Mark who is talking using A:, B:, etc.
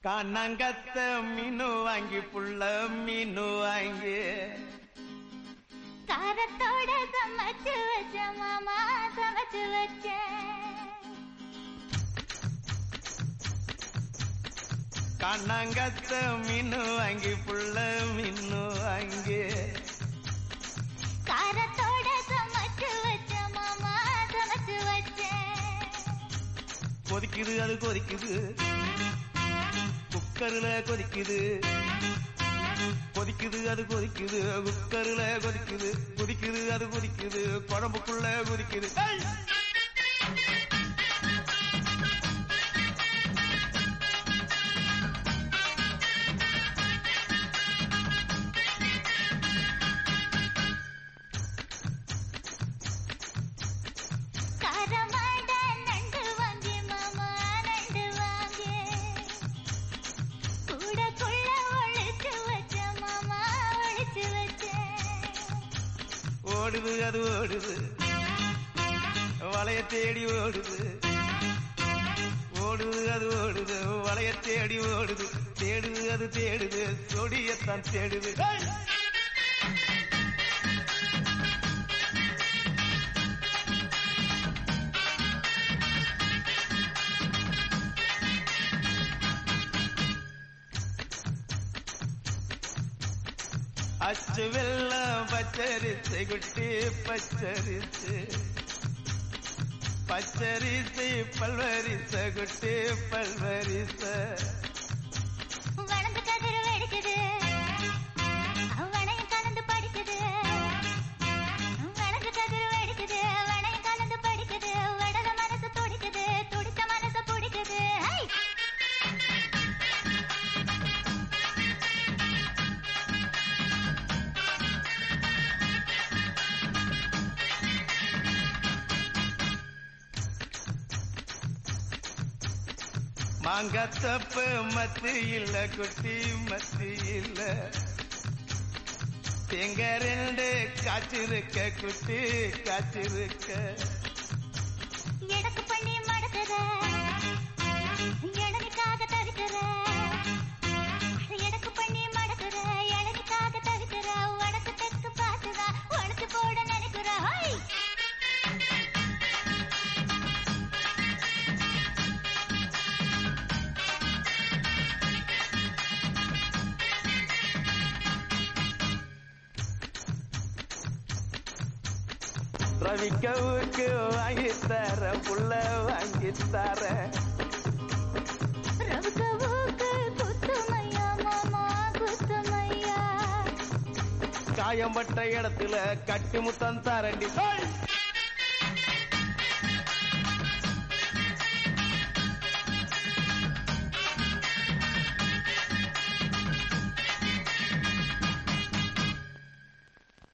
A: கண்ணங்கத்த மீனு வாங்கி புள்ள மீனு வாங்கி
B: காரத்தோட சமைச்சு வச்ச மாமா சமைச்சு வச்ச
A: கண்ணங்கத்த மீனு வாங்கி புள்ள மீனு வாங்கி
B: காரத்தோட சமைச்சு வச்ச மாமா சமைச்சு வச்ச
A: கொதிக்குது அது கொதிக்குது குக்கர்ல கொதிக்குது கொதிக்குது அது கொதிக்குது குக்கர்ல கொதிக்குது கொதிக்குது அது கொதிக்குது குழம்புக்குள்ள கொதிக்குது ஏய்!
B: காரமாட நண்டு வாங்கி மாமா நண்டு வாங்கி கூடக்குள்ள ஒழிச்சு வச்ச மாமா ஒழிச்சு வச்ச
A: ஓடுது அது ஓடுது வளைய தேடி ஓடுது ஓடுது அது ஓடுது வளைய தேடி ஓடுது தேடுது அது தேடுது சொடியத்தான் தேடுது ஏய்! அச்சு வெள்ளம் பச்சரிசை குட்டி பச்சரிசு பச்சரிசை பல்வரிச குட்டி பல்வரிச
B: வளர்ந்து கதிர் வெடிக்குது வனையும் கலந்து படிக்குது வளர்ந்து கதிர் வெடிக்குது வனையும் கலந்து படிக்குது வடல மனசு துடிக்குது துடிச்ச மனசு பிடிக்குது ஹை!
A: மாங்கத்தப்பு மத்து இல்ல குட்டி மத்து இல்ல தேங்க ரெண்டு காய்ச்சிருக்க குட்டி காய்ச்சிருக்க
B: எடக்கு பண்ணி மடக்குற எடனுக்காக தவிக்கிற எடக்கு பண்ணி மடக்குற எடனுக்காக தவிக்கிற உனக்கு தெற்கு பார்த்துதான் உனக்கு போட நினைக்கிற ஹை!
A: ரவிக்கவுக்கு வாங்கி தர புள்ள வாங்கி தர
B: ரவுக்கவுக்கு குத்துமையா மாமா குத்துமையா
A: காயம்பட்ட இடத்துல கட்டி முத்தம் தரண்டி ஏய்!